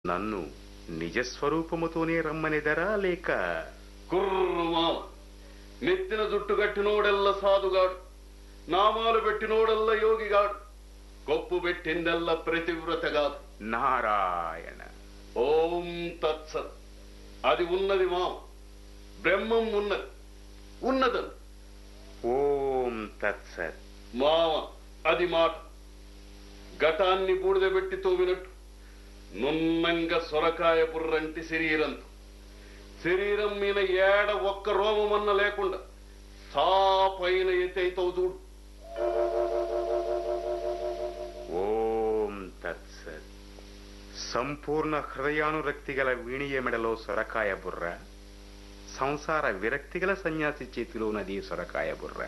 నన్ను నిజస్వరూపముతోనే రమ్మనిదరా లేక కుర్రు మామ నెత్తిన జుట్టు కట్టినోడెల్ల సాధుగాడు నామాలు పెట్టినోడెల్ల యోగిగాడు కొప్పు పెట్టిందెల్ల ప్రతివ్రతగాదు నారాయణ ఓం తత్సత్ అది ఉన్నది మామ బ్రహ్మం ఉన్నది ఉన్నదని ఓం తత్సత్ మామ అది మాట ఘటాన్ని బూడిద పెట్టి తోవినట్టు నున్నంగా సొరకాయ పుర్రంటి శరీరంతో శరీరం మీద ఏడ ఒక్క రోమమన్న లేకుండా సాపైన ఎత్తైతావు చూడు ఓం తత్సత్ సంపూర్ణ హృదయానురక్తి గల వీణియ మెడలో సొరకాయ బుర్ర సంసార విరక్తి గల సన్యాసి చేతిలో నది సొరకాయ బుర్ర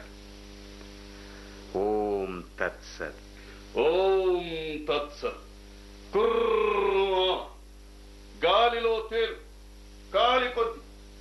ఓం తత్సత్ ఓం తత్సత్ కుర్రుమా గాలిలో తేలు గాలి కొద్ది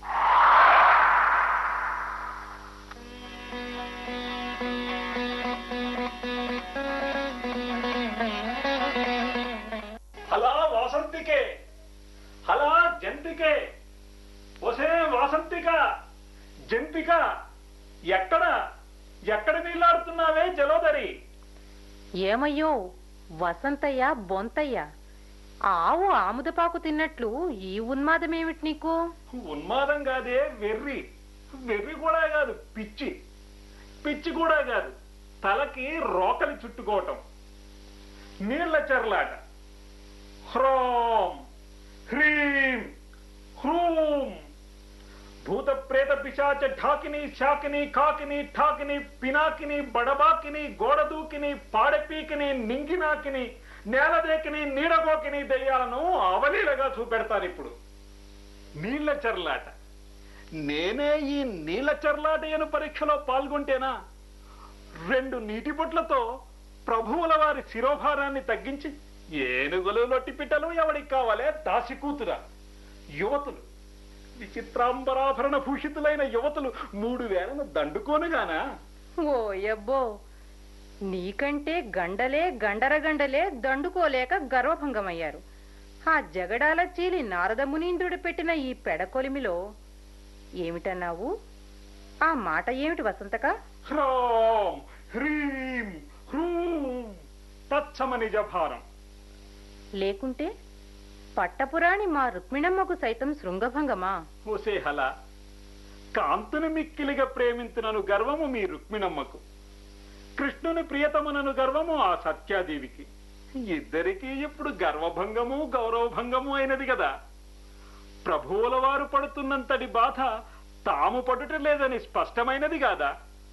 హలా వాసంతికే హలా జంతికే ఒసే వాసంతిక జంతిక ఎక్కడ ఎక్కడ నీళ్ళాడుతున్నావే జలోదరి ఏమయ్యో వసంతయ్య బొంతయ్య ఆవు ఆముదపాకు తిన్నట్లు ఈ ఉన్మాదమేమిటి నీకు ఉన్మాదం కాదే వెర్రి వెర్రి కూడా కాదు పిచ్చి పిచ్చి కూడా కాదు తలకి రోకలి చుట్టుకోవటం నీళ్ల చెర్లాట హ్రోం హ్రీం హ్రూం భూత ప్రేత పిశాచ ఢాకిని శాకిని కాకిని ఠాకిని పినాకిని బడబాకిని గోడదూకిని పాడపీకిని నింగినాకిని నేలదేకిని నీడగోకిని దెయ్యాలను అవలీలగా చూపెడతాను ఇప్పుడు నీళ్ల చెర్లాట నేనే ఈ నీళ్ల చెర్లాటయను పరీక్షలో పాల్గొంటేనా రెండు నీటి బొట్లతో ప్రభువుల వారి శిరోభారాన్ని తగ్గించి ఏనుగులు లొట్టిపిట్టలు ఎవడికి కావాలే దాసి కూతురా యువతులు విచిత్రాంబరాభరణ భూషితులైన యువతులు మూడు వేలను దండుకోనుగానా ఓ యబ్బో నీకంటే గండలే గండర గండలే దండుకోలేక గర్వభంగమయ్యారు ఆ జగడాల చీలి నారద మునీంద్రుడు పెట్టిన ఈ పెడకొలిమిలో ఏమిటన్నావు ఆ మాట ఏమిటి వసంతక హ్రోం హ్రీం హ్రూం తత్సమ నిజభారం లేకుంటే పట్టపురాణి మా రుక్మిణమ్మకు సైతం శృంగభంగమా ఓసేహల కాంతుని మిక్కిలిగా ప్రేమించునను గర్వము మీ రుక్మిణమ్మకు కృష్ణుని ప్రియతమనను గర్వము ఆ సత్యాదేవికి ఇద్దరికీ ఇప్పుడు గర్వభంగము గౌరవభంగము అయినది కదా ప్రభువుల వారు పడుతున్నంతటి బాధ తాము పడుట లేదని స్పష్టమైనది కాదా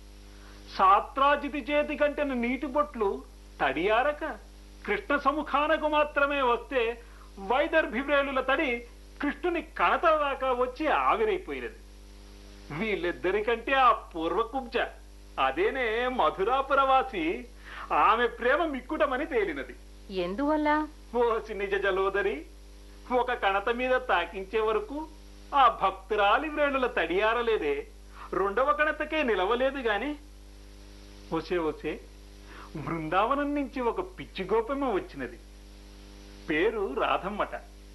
సాత్రాజితి చేతి కంటెన నీటి బొట్లు తడియారక కృష్ణ సముఖానకు మాత్రమే వస్తే వైదర్భివ్రేలుల తడి కృష్ణుని కణత దాకా వచ్చి ఆవిరైపోయినది వీళ్ళిద్దరికంటే ఆ పూర్వకుంజ అదేనే మధురాపురవాసి ఆమె ప్రేమ మిక్కుటమని తేలినది ఎందువల్ల ఓసి నిజ జలోదరి ఒక కణత మీద తాకించే వరకు ఆ భక్తురాలి వ్రేణుల తడియారలేదే రెండవ కణతకే నిలవలేదు గాని ఒసే ఒసే బృందావనం నుంచి ఒక పిచ్చి గోపమ్మ వచ్చినది పేరు రాధమ్మట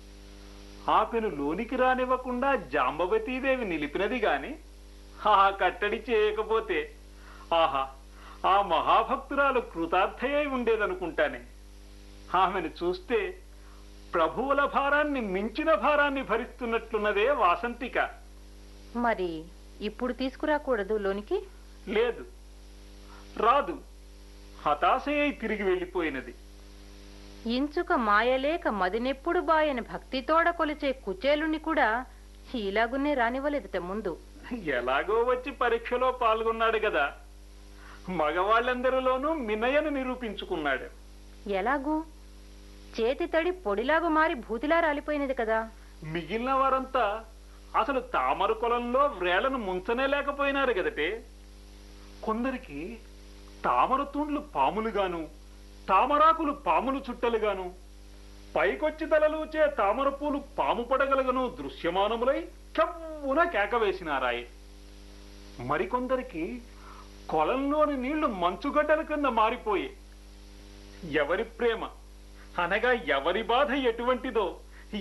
ఆమెను లోనికి రానివ్వకుండా జాంబవతీదేవి నిలిపినది గాని ఆ కట్టడి చేయకపోతే ఆహా ఆ మహాభక్తురాలు కృతార్థయై ఉండేదనుకుంటానే ఆమెను చూస్తే ప్రభువుల భారాన్ని మించిన భారాన్ని భరిస్తున్నట్లున్నదే వాసంతిక మరి ఇప్పుడు తీసుకురాకూడదు లోనికి లేదు రాదు హతాశయై తిరిగి వెళ్ళిపోయినది ఇంచుక మాయలేక మదినెప్పుడు బాయని భక్తితోడ కొలిచే కుచేలుని కూడా ఇలాగున్నే రానివ్వలేదుట ముందు ఎలాగో వచ్చి పరీక్షలో పాల్గొన్నాడు కదా మగవాళ్ళందరిలోనూ మినయను నిరూపించుకున్నాడు ఎలాగూ చేతి తడి పొడిలాగు మారి భూతిలా రాలిపోయినది కదా మిగిలిన వారంతా అసలు తామర కొలంలో వ్రేళ్లను ముంచనే లేకపోయినారు కదటే కొందరికి తామర తూండ్లు పాములుగాను తామరాకులు పాములు చుట్టలుగాను పైకొచ్చి తలలూచే తామర పూలు పాము పడగలుగను దృశ్యమానములై కవ్వున కేక వేసినారాయి మరికొందరికి కొలంలోని నీళ్లు మంచుగడ్డల కింద మారిపోయి ఎవరి ప్రేమ అనగా ఎవరి బాధ ఎటువంటిదో